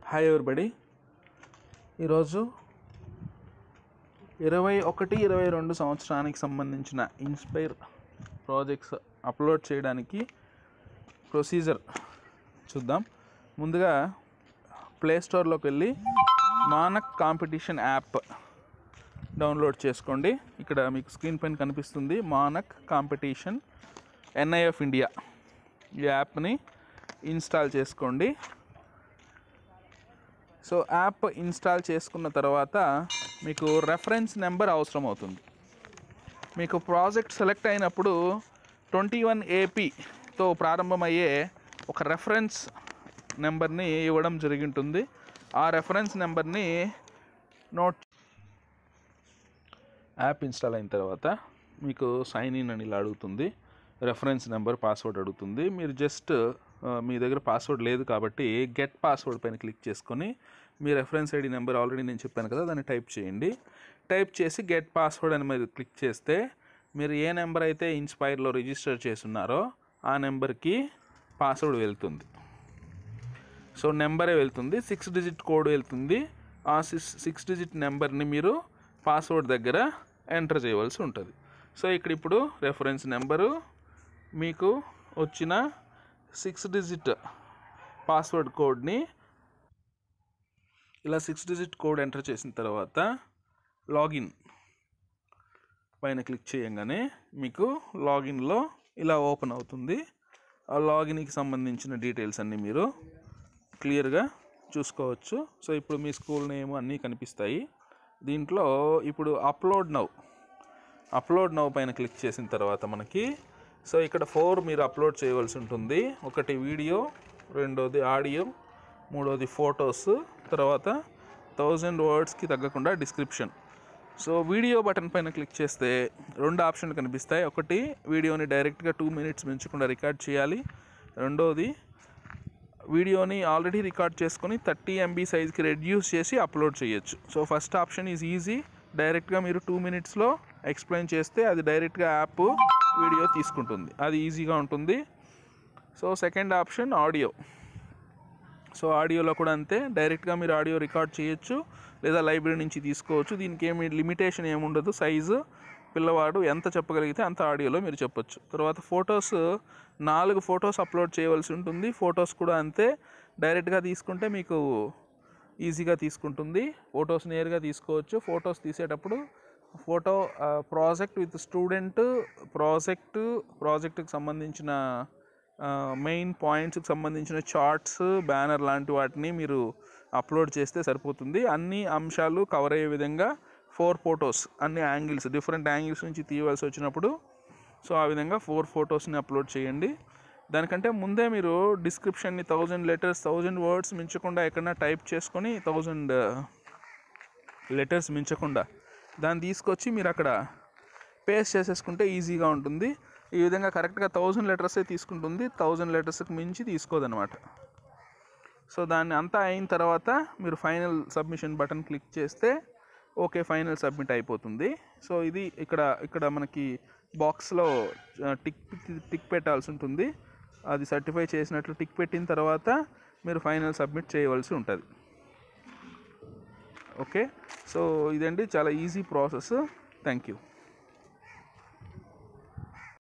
hi everybody ఈరోజు ఇరవై ఒకటి ఇరవై రెండు సంవత్సరానికి సంబంధించిన ఇన్స్పైర్ ప్రాజెక్ట్స్ అప్లోడ్ చేయడానికి ప్రొసీజర్ చూద్దాం ముందుగా ప్లే స్టోర్లోకి వెళ్ళి మానక్ కాంపిటీషన్ యాప్ డౌన్లోడ్ చేసుకోండి ఇక్కడ మీకు స్క్రీన్ పైన కనిపిస్తుంది మానక్ కాంపిటీషన్ ఎన్ఐఎఫ్ ఇండియా ఈ యాప్ని ఇన్స్టాల్ చేసుకోండి సో యాప్ ఇన్స్టాల్ చేసుకున్న తర్వాత మీకు రెఫరెన్స్ నెంబర్ అవసరం అవుతుంది మీకు ప్రాజెక్ట్ సెలెక్ట్ అయినప్పుడు ట్వంటీ వన్ ఏపీతో ప్రారంభమయ్యే ఒక రెఫరెన్స్ నెంబర్ని ఇవ్వడం జరిగింటుంది ఆ రెఫరెన్స్ నెంబర్ని నోట్ యాప్ ఇన్స్టాల్ అయిన తర్వాత మీకు సైన్ ఇన్ అని ఇలా అడుగుతుంది రెఫరెన్స్ నెంబర్ పాస్వర్డ్ అడుగుతుంది మీరు జస్ట్ ఆ, మీ దగ్గర పాస్వర్డ్ లేదు కాబట్టి గెట్ పాస్వర్డ్ పైన క్లిక్ చేసుకొని మీ రెఫరెన్స్ ఐడి నెంబర్ ఆల్రెడీ నేను చెప్పాను కదా దాన్ని టైప్ చేయండి టైప్ చేసి గెట్ పాస్వర్డ్ అని మీరు క్లిక్ చేస్తే మీరు ఏ నెంబర్ అయితే ఇన్స్పైర్లో రిజిస్టర్ చేసున్నారో ఆ నెంబర్కి పాస్వర్డ్ వెళ్తుంది సో నెంబరే వెళ్తుంది సిక్స్ డిజిట్ కోడ్ వెళ్తుంది ఆ సిక్స్ సిక్స్ డిజిట్ నెంబర్ని మీరు పాస్వర్డ్ దగ్గర ఎంటర్ చేయవలసి ఉంటుంది సో ఇక్కడ ఇప్పుడు రెఫరెన్స్ నెంబరు మీకు వచ్చిన సిక్స్ డిజిట్ పాస్వర్డ్ కోడ్ని ఇలా సిక్స్ డిజిట్ కోడ్ ఎంటర్ చేసిన తర్వాత లాగిన్ పైన క్లిక్ చేయగానే మీకు లాగిన్లో ఇలా ఓపెన్ అవుతుంది ఆ లాగిన్కి సంబంధించిన డీటెయిల్స్ అన్నీ మీరు క్లియర్గా చూసుకోవచ్చు సో ఇప్పుడు మీ స్కూల్ నేమ్ అన్నీ కనిపిస్తాయి దీంట్లో ఇప్పుడు అప్లోడ్ నౌ అప్లోడ్ నౌ పైన క్లిక్ చేసిన తర్వాత మనకి సో ఇక్కడ ఫోర్ మీరు అప్లోడ్ చేయవలసి ఉంటుంది ఒకటి వీడియో రెండోది ఆడియో మూడోది ఫొటోస్ తర్వాత థౌజండ్ వర్డ్స్కి తగ్గకుండా డిస్క్రిప్షన్ సో వీడియో బటన్ పైన క్లిక్ చేస్తే రెండు ఆప్షన్లు కనిపిస్తాయి ఒకటి వీడియోని డైరెక్ట్గా టూ మినిట్స్ మించకుండా రికార్డ్ చేయాలి రెండోది వీడియోని ఆల్రెడీ రికార్డ్ చేసుకొని థర్టీ ఎంబీ సైజ్కి రెడ్యూస్ చేసి అప్లోడ్ చేయొచ్చు so first option is easy డైరెక్ట్గా మీరు టూ మినిట్స్లో ఎక్స్ప్లెయిన్ చేస్తే అది డైరెక్ట్గా యాప్ వీడియో తీసుకుంటుంది అది ఈజీగా ఉంటుంది so second option audio so ఆడియోలో కూడా అంతే డైరెక్ట్గా మీరు ఆడియో రికార్డ్ చేయొచ్చు లేదా లైబ్రరీ నుంచి తీసుకోవచ్చు దీనికి ఏమి లిమిటేషన్ ఏముండదు సైజు పిల్లవాడు ఎంత చెప్పగలిగితే అంత ఆడియోలో మీరు చెప్పొచ్చు తర్వాత ఫొటోస్ నాలుగు ఫొటోస్ అప్లోడ్ చేయవలసి ఉంటుంది ఫొటోస్ కూడా అంతే డైరెక్ట్గా తీసుకుంటే మీకు ఈజీగా తీసుకుంటుంది ఫొటోస్ నేరుగా తీసుకోవచ్చు ఫొటోస్ తీసేటప్పుడు photo project with student project ప్రాజెక్ట్కి సంబంధించిన మెయిన్ పాయింట్స్కి సంబంధించిన చార్ట్స్ బ్యానర్ లాంటి వాటిని మీరు అప్లోడ్ చేస్తే సరిపోతుంది అన్ని అంశాలు కవర్ అయ్యే విధంగా ఫోర్ ఫొటోస్ అన్ని యాంగిల్స్ డిఫరెంట్ యాంగిల్స్ నుంచి తీయవలసి వచ్చినప్పుడు సో ఆ విధంగా ఫోర్ ఫొటోస్ని అప్లోడ్ చేయండి దానికంటే ముందే మీరు డిస్క్రిప్షన్ని థౌజండ్ లెటర్స్ థౌజండ్ వర్డ్స్ మించకుండా ఎక్కడన్నా టైప్ చేసుకొని థౌజండ్ లెటర్స్ మించకుండా దాన్ని తీసుకొచ్చి మీరు అక్కడ పేస్ట్ చేసేసుకుంటే ఈజీగా ఉంటుంది ఈ విధంగా కరెక్ట్గా థౌజండ్ లెటర్సే తీసుకుంటుంది థౌజండ్ లెటర్స్కి మించి తీసుకోదన్నమాట సో దాన్ని అంతా అయిన తర్వాత మీరు ఫైనల్ సబ్మిషన్ బటన్ క్లిక్ చేస్తే ఓకే ఫైనల్ సబ్మిట్ అయిపోతుంది సో ఇది ఇక్కడ ఇక్కడ మనకి బాక్స్లో టిక్ టిక్ పెట్టాల్సి ఉంటుంది అది సర్టిఫై చేసినట్లు టిక్ పెట్టిన తర్వాత మీరు ఫైనల్ సబ్మిట్ చేయవలసి ఉంటుంది ఓకే సో ఇదండి చాలా ఈజీ ప్రాసెస్ థ్యాంక్ యూ